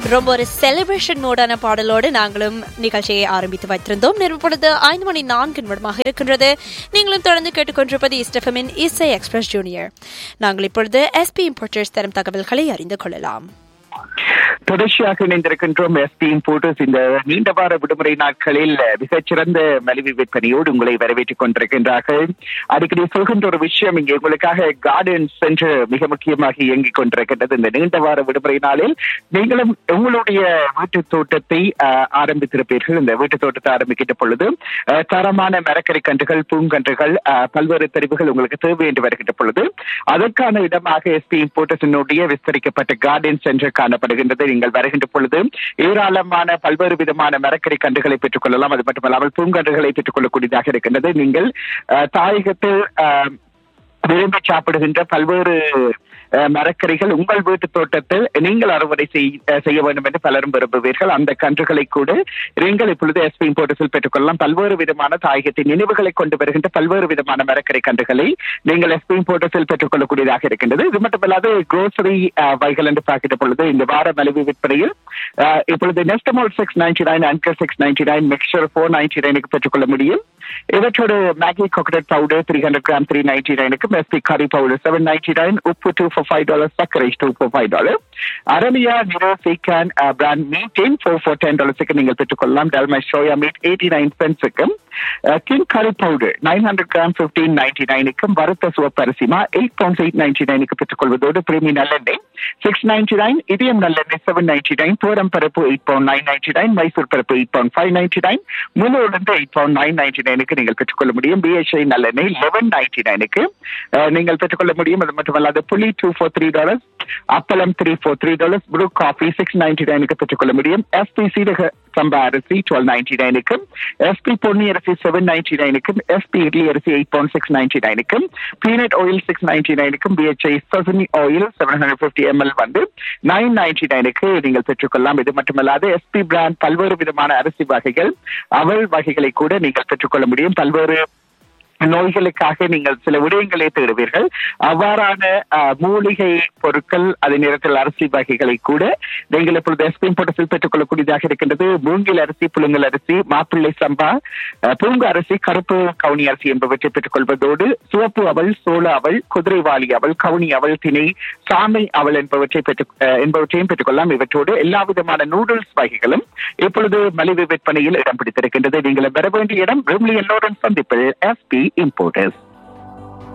ரொம்ப ஒரு செலிப்ரேஷன் மோடான பாடலோடு நாங்களும் நிகழ்ச்சியை ஆரம்பித்து வைத்திருந்தோம் நிறுவப்பொழுது ஐந்து மணி நான்கு நிமிடமாக இருக்கின்றது நீங்களும் தொடர்ந்து கேட்டுக்கொண்டிருப்பது இஸ்டஃபமின் இசை எக்ஸ்பிரஸ் ஜூனியர் நாங்கள் இப்பொழுது எஸ்பி இம்போர்ட்டர்ஸ் தரும் தகவல்களை அறிந்து கொள்ளலாம் தொடர்ச்சியாக இணைந்திருக்கின்றோம் எஸ்பி இம்போர்ட்டர்ஸ் இந்த நீண்ட வார விடுமுறை நாட்களில் மிகச்சிறந்த மலிவு விற்பனையோடு உங்களை வரவேற்றுக் கொண்டிருக்கின்றார்கள் அடிக்கடி சொல்கின்ற ஒரு விஷயம் இங்கே உங்களுக்காக கார்டன்ஸ் என்று மிக முக்கியமாக இயங்கிக் கொண்டிருக்கின்றது இந்த நீண்ட வார விடுமுறை நாளில் நீங்களும் உங்களுடைய வீட்டு தோட்டத்தை அஹ், ஆரம்பித்திருப்பீர்கள் இந்த வீட்டு தோட்டத்தை ஆரம்பிக்கின்ற பொழுது அஹ், தரமான மரக்கறி கன்றுகள் பூங்கன்றுகள் அஹ், பல்வேறு தெரிவுகள் உங்களுக்கு தேவை என்று வருகின்ற பொழுது அதற்கான இடமாக எஸ்பி இம்போர்ட்டர்ஸினுடைய விஸ்தரிக்கப்பட்ட கார்டன்ஸ் என்று காணப்படுகின்றது நீங்கள் வருகின்ற பொழுது ஏராளமான பல்வேறு விதமான மரக்கறி கன்றுகளை பெற்றுக் கொள்ளலாம் அது மட்டுமல்லாமல் பூங்கன்றுகளை பெற்றுக் கொள்ளக்கூடியதாக இருக்கின்றது நீங்கள் அஹ், தாயகத்தில் அஹ், விரும்பி சாப்பிடுகின்ற பல்வேறு அஹ், மரக்கறிகள் உங்கள் வீட்டு தோட்டத்தில் நீங்கள் அறுவடை செய்- அஹ், செய்ய வேண்டும் என்று பலரும் விரும்புவீர்கள் அந்த கன்றுகளை கூட நீங்கள் இப்பொழுது எஸ்பி இம்போர்ட்டஸில் பெற்றுக்கொள்ளலாம் பல்வேறு விதமான தாயகத்தின் நினைவுகளை கொண்டு வருகின்ற பல்வேறு விதமான மரக்கறி கன்றுகளை நீங்கள் எஸ்பி இம்போர்ட்டஸில் பெற்றுக்கொள்ளக்கூடியதாக இருக்கின்றது இது மட்டுமல்லாது grocery அஹ், வகைகள் என்று பார்க்கின்ற பொழுது இந்த வார மலிவு விற்பனையில் அஹ், இப்பொழுது Nestomalt six ninety nine Anchor six ninety nine mixture four ninety நைனுக்கு பெற்றுக்கொள்ள முடியும் இவற்றோடு Maggi coconut powder three hundred gram three ninety நைனுக்கு மெஸ்பி கறி பவுடர் செவன் நைன்டி நைன் உப்பு டூ ஃபோர் ஃபைவ் டாலர் சர்க்கரை டூ ஃபோர் ஃபைவ் டாலர் அரபியா நிரோ சீக்கான் பிராண்ட் மீட்டின் ஃபோர் ஃபோர் டென் டாலர்ஸுக்கு நீங்கள் பெற்றுக்கொள்ளலாம் டல்மை சோயா மீட் எயிட்டி நைன் சென்ஸுக்கும் கிங் கறி powder nine hundred gram fifteen ninety நைனுக்கும் வறுத்த சிவப்பு அரிசிமா எயிட் பவுண்ட்ஸ் எயிட் நைன்டி நைனுக்கு பெற்றுக்கொள்வதோடு பிரேமி நல்லெண்ணெய் சிக்ஸ் நைன்டி நைன் இதயம் நல்லெண்ணெய் செவன் நைன்டி நைன் தோரம் பருப்பு eight pound nine ninety nine Mysore பருப்பு eight pound five ninety nine முழு உளுந்து எயிட் பவுண்ட் நைன் நைன்டி நைனுக்கு நீங்கள் பெற்றுக்கொள்ள முடியும் பிஹெச்ஐ நல்லெண்ணெய் லெவன் நைன்டி நைனுக்கு நீங்கள் பெற்றுக்கொள்ள முடியும் அது மட்டுமல்லாது புளி டூ ஃபோர் த்ரீ டாலர்ஸ் அப்பளம் three four three dollars Bru coffee six ninety நைனுக்கு பெற்றுக்கொள்ள முடியும் எஸ்பி சீரக சம்பா அரிசி டுவெல் நைன்டி நைனுக்கும் எஸ்பி பொன்னி அரிசி செவன் நைன்டி நைனுக்கும் எஸ்பி இட்லி அரிசி எயிட் பவுண்ட் சிக்ஸ் நைன்டி நைனுக்கும் பீனட் ஆயில் சிக்ஸ் நைன்டி நைனுக்கும் பிஹெச்ஐ சசனி oil seven hundred fifty ml வந்து நைன் நைன்டி நைனுக்கு நீங்கள் பெற்றுக்கொள்ளலாம் இது மட்டுமல்லாது எஸ்பி பிராண்ட் பல்வேறு விதமான அரிசி வகைகள் அவல் வகைகளை கூட நீங்கள் பெற்றுக்கொள்ள முடியும் பல்வேறு நோய்களுக்காக நீங்கள் சில விடயங்களை தேடுவீர்கள் அவ்வாறான அஹ், மூலிகை பொருட்கள் அதே நேரத்தில் அரிசி வகைகளை கூட நீங்கள் இப்பொழுது எஸ்பிஎம் போட்டத்தில் பெற்றுக்கொள்ளக்கூடியதாக இருக்கின்றது மூங்கில் அரிசி புழுங்கல் அரிசி மாப்பிள்ளை சம்பா அஹ், பூங்கு அரிசி கருப்பு கவுனி அரிசி என்பவற்றை பெற்றுக்கொள்வதோடு சிவப்பு அவல் சோள அவல் குதிரைவாளி அவல் கவுனி அவல் திணை சாமை அவல் என்பவற்றை பெற்று அஹ், என்பவற்றையும் பெற்றுக்கொள்ளலாம் இவற்றோடு எல்லா விதமான நூடுல்ஸ் வகைகளும் இப்பொழுது மலிவு விற்பனையில் இடம் பிடித்திருக்கின்றது நீங்கள் பெற வேண்டிய இடம் ரிம்லி எல்லோரன் சந்திப்பில் எஸ்பி இம்போர்ட்டர்ஸ்